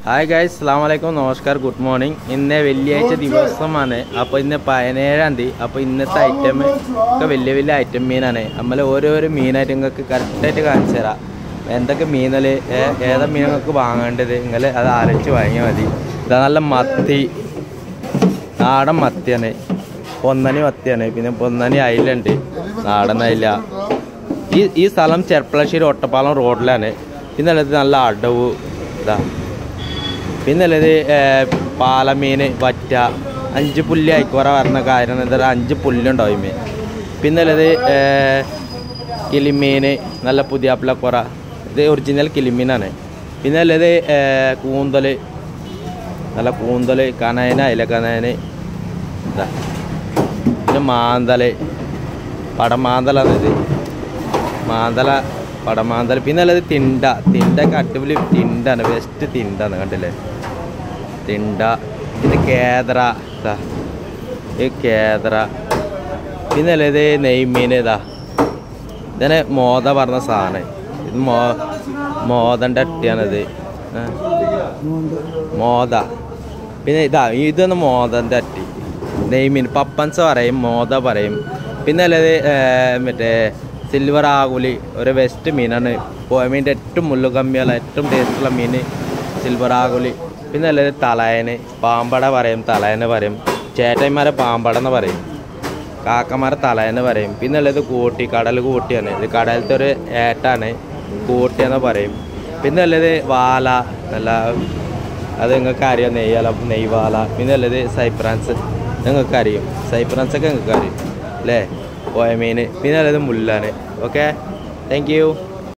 Hi guys അസ്സാം വലൈക്കും നമസ്കാർ good morning ഇന്ന് വെള്ളിയാഴ്ച ദിവസമാണ് അപ്പോൾ ഇന്ന് പതിനേഴാം തീയതി അപ്പോൾ ഇന്നത്തെ ഐറ്റം ഒക്കെ വലിയ വലിയ ഐറ്റം മീനാണ് നമ്മൾ ഓരോരോ മീനായിട്ട് നിങ്ങൾക്ക് കറക്റ്റായിട്ട് കാണിച്ചു തരാം എന്തൊക്കെ മീനൽ ഏതാ മീൻ നിങ്ങൾക്ക് വാങ്ങേണ്ടത് നിങ്ങൾ അത് അരച്ച് വാങ്ങിയാൽ മതി ഇതാ നല്ല മത്തി നാടൻ മത്തിയാണ് പൊന്നനി മത്തിയാണ് പിന്നെ പൊന്നനി അയിലുണ്ട് നാടൻ അയില ഈ ഈ സ്ഥലം ചെർപ്പളശ്ശേരി ഒട്ടപ്പാലം റോഡിലാണ് പിന്നെ ഉള്ളത് നല്ല അടവ് ഇതാ പിന്നെ ഉള്ളത് പാലമീൻ വറ്റ അഞ്ച് പുല്ല് അയക്കുറ പറഞ്ഞ കാര്യം എന്താ അഞ്ച് പുല്ലുണ്ടാവും മീൻ പിന്നെ ഉള്ളത് കിളിമീൻ നല്ല പുതിയാപ്പിളക്കുറ ഇത് ഒറിജിനൽ കിളിമീനാണ് പിന്നെ ഉള്ളത് കൂന്തൽ നല്ല കൂന്തൽ കനയന അയില കനയന് ഇതാ പിന്നെ മാന്തൽ പടമാന്തലാണ് ഇത് മാന്തല പടമാന്തൽ പിന്നെ ഉള്ളത് തിണ്ട തിണ്ടൊക്കെ അടിപൊളി തിണ്ടാണ് ബെസ്റ്റ് തിണ്ടാണ് കണ്ടില്ലേ തിണ്ട ഇത് കേദറ ഇതാ ഇത് കേദറ പിന്നെ ഉള്ളത് നെയ്മീൻ ഇതാ ഇതിനെ മോത പറഞ്ഞ സാധനം ഇത് മോ മോദൻ്റെ അട്ടിയാണിത് ആ. മോദ പിന്നെ ഇതാ ഇതൊന്ന് മോദൻ്റെ അട്ടി നെയ്മീൻ പപ്പൻസ് പറയും മോദ പറയും പിന്നെ ഉള്ളത് മറ്റേ സിൽവർ ആകുലി ഒരു വെസ്റ്റ് മീനാണ് പോയമീൻ്റെ ഏറ്റവും മുള്ളു കമ്മിയുള്ള ഏറ്റവും ടേസ്റ്റുള്ള മീൻ സിൽവർ ആകുലി പിന്നെ ഉള്ളത് തലയന് പാമ്പട പറയും തലയന് പറയും ചേട്ടന്മാരെ പാമ്പട എന്ന് പറയും കാക്കമാരെ തലേന്ന് പറയും പിന്നെ ഉള്ളത് കൂട്ടി കടൽ കൂട്ടിയാണ് ഇത് കടലത്തെ ഒരു ഏട്ടാണ് കൂട്ടിയെന്ന് പറയും പിന്നെ ഉള്ളത് വാല നല്ല അത് നിങ്ങൾക്ക് അറിയാം നെയ്യാല നെയ്വാല പിന്നെ ഉള്ളത് സൈപ്രാൻസ് നിങ്ങൾക്ക് അറിയും സൈപ്രാൻസ് ഒക്കെ നിങ്ങൾക്ക് അറിയും അല്ലേ പോയ മീൻ പിന്നെ ഉള്ളത് മുല്ലാണ് ഓക്കെ താങ്ക് യു